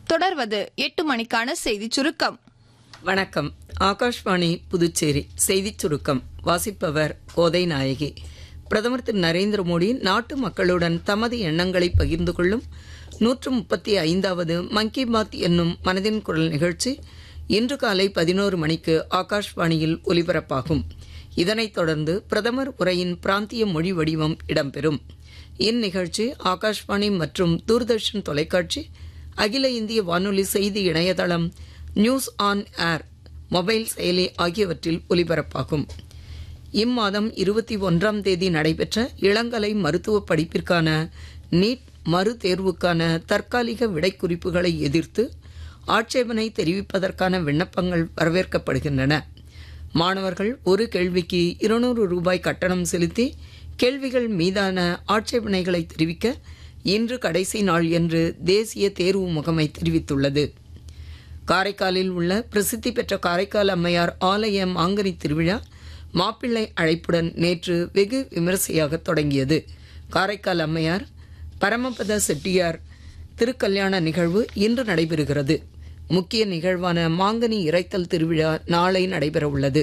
தொடர்வது எட்டு மணிக்கான செய்திச் சுருக்கம் வணக்கம் ஆகாஷ்வாணி புதுச்சேரி செய்திச் சுருக்கம் வாசிப்பவர் கோதை நாயகி பிரதமர் திரு நரேந்திர மோடி நாட்டு மக்களுடன் தமது எண்ணங்களை பகிர்ந்து கொள்ளும் நூற்று முப்பத்தி ஐந்தாவது மன் கி பாத் என்னும் மனதின் குரல் நிகழ்ச்சி இன்று காலை பதினோரு மணிக்கு ஆகாஷ்வாணியில் ஒலிபரப்பாகும் இதனைத் தொடர்ந்து பிரதமர் உரையின் பிராந்திய மொழி வடிவம் இடம்பெறும் இந்நிகழ்ச்சி ஆகாஷ்வாணி மற்றும் தூர்தர்ஷன் தொலைக்காட்சி அகில இந்திய வானொலி செய்தி இணையதளம் நியூஸ் ஆன் ஏர் மொபைல் செயலி ஆகியவற்றில் ஒலிபரப்பாகும் இம்மாதம் இருபத்தி ஒன்றாம் தேதி நடைபெற்ற இளங்கலை மருத்துவ படிப்பிற்கான நீட் மறு தேர்வுக்கான தற்காலிக விடைக்குறிப்புகளை எதிர்த்து ஆட்சேபனை தெரிவிப்பதற்கான விண்ணப்பங்கள் வரவேற்கப்படுகின்றன மாணவர்கள் ஒரு கேள்விக்கு இருநூறு ரூபாய் கட்டணம் செலுத்தி கேள்விகள் மீதான ஆட்சேபனைகளை தெரிவிக்க இன்று கடைசி நாள் என்று தேசிய தேர்வு முகமை தெரிவித்துள்ளது காரைக்காலில் உள்ள பிரசித்தி பெற்ற காரைக்கால் அம்மையார் ஆலய மாங்கனி திருவிழா மாப்பிள்ளை அழைப்புடன் நேற்று வெகு விமரிசையாக தொடங்கியது காரைக்கால் அம்மையார் பரமபத செட்டியார் திருக்கல்யாண நிகழ்வு இன்று நடைபெறுகிறது முக்கிய நிகழ்வான மாங்கனி இறைத்தல் திருவிழா நாளை நடைபெறவுள்ளது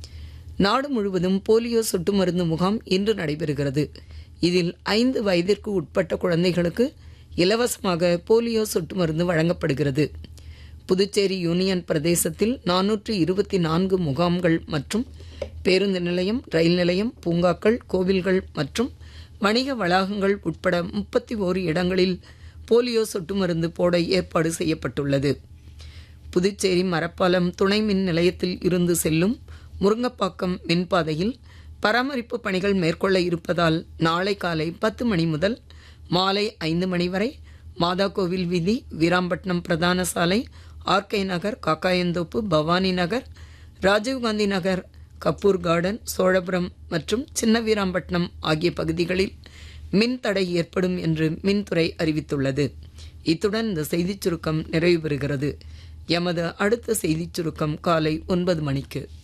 நாடு முழுவதும் போலியோ சொட்டு மருந்து முகாம் இன்று நடைபெறுகிறது இதில் ஐந்து வயதிற்கு உட்பட்ட குழந்தைகளுக்கு இலவசமாக போலியோ சொட்டு மருந்து வழங்கப்படுகிறது புதுச்சேரி யூனியன் பிரதேசத்தில் நானூற்று இருபத்தி நான்கு முகாம்கள் மற்றும் பேருந்து நிலையம் ரயில் நிலையம் பூங்காக்கள் கோவில்கள் மற்றும் வணிக வளாகங்கள் உட்பட முப்பத்தி ஓரு இடங்களில் போலியோ சொட்டு மருந்து போட ஏற்பாடு செய்யப்பட்டுள்ளது புதுச்சேரி மரப்பாலம் துணை மின் நிலையத்தில் இருந்து செல்லும் முருங்கப்பாக்கம் மின்பாதையில் பராமரிப்பு பணிகள் மேற்கொள்ள இருப்பதால் நாளை காலை பத்து மணி முதல் மாலை ஐந்து மணி வரை மாதா கோவில் வீதி வீராம்பட்டினம் பிரதான சாலை ஆர்கே நகர் காக்காயந்தோப்பு பவானி நகர் ராஜீவ்காந்தி நகர் கப்பூர் கார்டன் சோழபுரம் மற்றும் சின்ன வீராம்பட்டினம் ஆகிய பகுதிகளில் மின் தடை ஏற்படும் என்று மின்துறை அறிவித்துள்ளது இத்துடன் இந்த செய்திச் சுருக்கம் நிறைவு பெறுகிறது எமது அடுத்த செய்திச் சுருக்கம் காலை ஒன்பது மணிக்கு